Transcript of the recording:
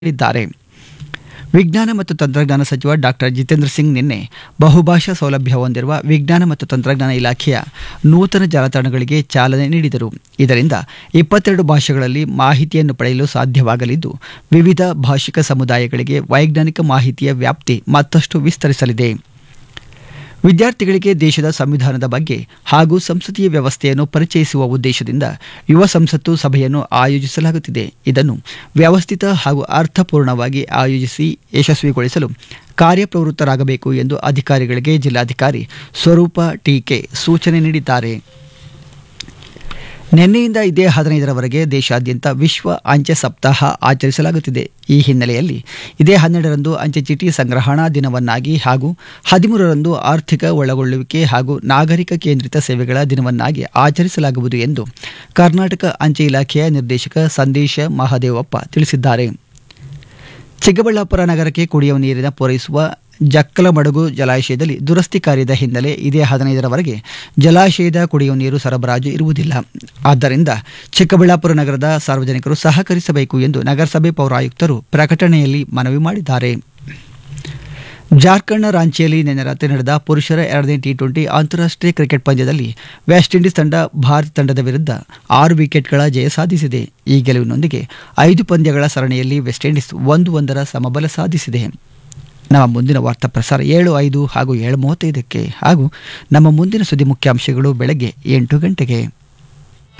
ಹೇಳಿದ್ದಾರೆ ವಿಜ್ಞಾನ ಮತ್ತು ತಂತ್ರಜ್ಞಾನ ಸಚಿವ ಡಾಕ್ಟರ್ ಜಿತೇಂದ್ರ ಸಿಂಗ್ ನಿನ್ನೆ ಬಹುಭಾಷಾ ಸೌಲಭ್ಯ ಹೊಂದಿರುವ ವಿಜ್ಞಾನ ಮತ್ತು ತಂತ್ರಜ್ಞಾನ ಇಲಾಖೆಯ ನೂತನ ಜಾಲತಾಣಗಳಿಗೆ ಚಾಲನೆ ನೀಡಿದರು ಇದರಿಂದ ಇಪ್ಪತ್ತೆರಡು ಭಾಷೆಗಳಲ್ಲಿ ಮಾಹಿತಿಯನ್ನು ಪಡೆಯಲು ಸಾಧ್ಯವಾಗಲಿದ್ದು ವಿವಿಧ ಭಾಷಿಕ ಸಮುದಾಯಗಳಿಗೆ ವೈಜ್ಞಾನಿಕ ಮಾಹಿತಿಯ ವ್ಯಾಪ್ತಿ ಮತ್ತಷ್ಟು ವಿಸ್ತರಿಸಲಿದೆ ವಿದ್ಯಾರ್ಥಿಗಳಿಗೆ ದೇಶದ ಸಂವಿಧಾನದ ಬಗ್ಗೆ ಹಾಗೂ ಸಂಸದೀಯ ವ್ಯವಸ್ಥೆಯನ್ನು ಪರಿಚಯಿಸುವ ಉದ್ದೇಶದಿಂದ ಯುವ ಸಂಸತ್ತು ಸಭೆಯನ್ನು ಆಯೋಜಿಸಲಾಗುತ್ತಿದೆ ಇದನ್ನು ವ್ಯವಸ್ಥಿತ ಹಾಗೂ ಅರ್ಥಪೂರ್ಣವಾಗಿ ಆಯೋಜಿಸಿ ಯಶಸ್ವಿಗೊಳಿಸಲು ಕಾರ್ಯಪ್ರವೃತ್ತರಾಗಬೇಕು ಎಂದು ಅಧಿಕಾರಿಗಳಿಗೆ ಜಿಲ್ಲಾಧಿಕಾರಿ ಸ್ವರೂಪ ಟೀಕೆ ಸೂಚನೆ ನೀಡಿದ್ದಾರೆ ನಿನ್ನೆಯಿಂದ ಇದೇ ಹದಿನೈದರವರೆಗೆ ದೇಶಾದ್ಯಂತ ವಿಶ್ವ ಅಂಚೆ ಸಪ್ತಾಹ ಆಚರಿಸಲಾಗುತ್ತಿದೆ ಈ ಹಿನ್ನೆಲೆಯಲ್ಲಿ ಇದೇ ಹನ್ನೆರಡರಂದು ಅಂಚೆ ಚೀಟಿ ಸಂಗ್ರಹಣಾ ದಿನವನ್ನಾಗಿ ಹಾಗೂ ಹದಿಮೂರರಂದು ಆರ್ಥಿಕ ಒಳಗೊಳ್ಳುವಿಕೆ ಹಾಗೂ ನಾಗರಿಕ ಕೇಂದ್ರಿತ ಸೇವೆಗಳ ದಿನವನ್ನಾಗಿ ಆಚರಿಸಲಾಗುವುದು ಎಂದು ಕರ್ನಾಟಕ ಅಂಚೆ ಇಲಾಖೆಯ ನಿರ್ದೇಶಕ ಸಂದೇಶ ಮಹದೇವಪ್ಪ ತಿಳಿಸಿದ್ದಾರೆ ಚಿಕ್ಕಬಳ್ಳಾಪುರ ನಗರಕ್ಕೆ ಕುಡಿಯುವ ನೀರಿನ ಪೂರೈಸುವ ಜಕ್ಕಲಮಡುಗು ಜಲಾಶಯದಲ್ಲಿ ದುರಸ್ತಿ ಕಾರ್ಯದ ಹಿನ್ನೆಲೆ ಇದೇ ಹದಿನೈದರವರೆಗೆ ಜಲಾಶಯದ ಕುಡಿಯುವ ನೀರು ಸರಬರಾಜು ಇರುವುದಿಲ್ಲ ಆದ್ದರಿಂದ ಚಿಕ್ಕಬಳ್ಳಾಪುರ ನಗರದ ಸಾರ್ವಜನಿಕರು ಸಹಕರಿಸಬೇಕು ಎಂದು ನಗರಸಭೆ ಪೌರಾಯುಕ್ತರು ಪ್ರಕಟಣೆಯಲ್ಲಿ ಮನವಿ ಮಾಡಿದ್ದಾರೆ ಜಾರ್ಖಂಡ್ನ ರಾಂಚಿಯಲ್ಲಿ ನಿನ್ನೆ ರಾತ್ರಿ ನಡೆದ ಪುರುಷರ ಎರಡನೇ ಟಿ ಟ್ವೆಂಟಿ ಅಂತಾರಾಷ್ಟ್ರೀಯ ಕ್ರಿಕೆಟ್ ಪಂದ್ಯದಲ್ಲಿ ವೆಸ್ಟ್ ಇಂಡೀಸ್ ತಂಡ ಭಾರತ ತಂಡದ ವಿರುದ್ಧ ಆರು ವಿಕೆಟ್ಗಳ ಜಯ ಸಾಧಿಸಿದೆ ಈ ಗೆಲುವಿನೊಂದಿಗೆ ಐದು ಪಂದ್ಯಗಳ ಸರಣಿಯಲ್ಲಿ ವೆಸ್ಟ್ ಇಂಡೀಸ್ ಒಂದು ಒಂದರ ಸಮಬಲ ಸಾಧಿಸಿದೆ ನಮ್ಮ ಮುಂದಿನ ವಾರ್ತಾ ಪ್ರಸಾರ ಏಳು ಐದು ಹಾಗೂ ಏಳು ಮೂವತ್ತೈದಕ್ಕೆ ಹಾಗೂ ನಮ್ಮ ಮುಂದಿನ ಸುದ್ದಿ ಮುಖ್ಯಾಂಶಗಳು ಬೆಳಗ್ಗೆ ಎಂಟು ಗಂಟೆಗೆ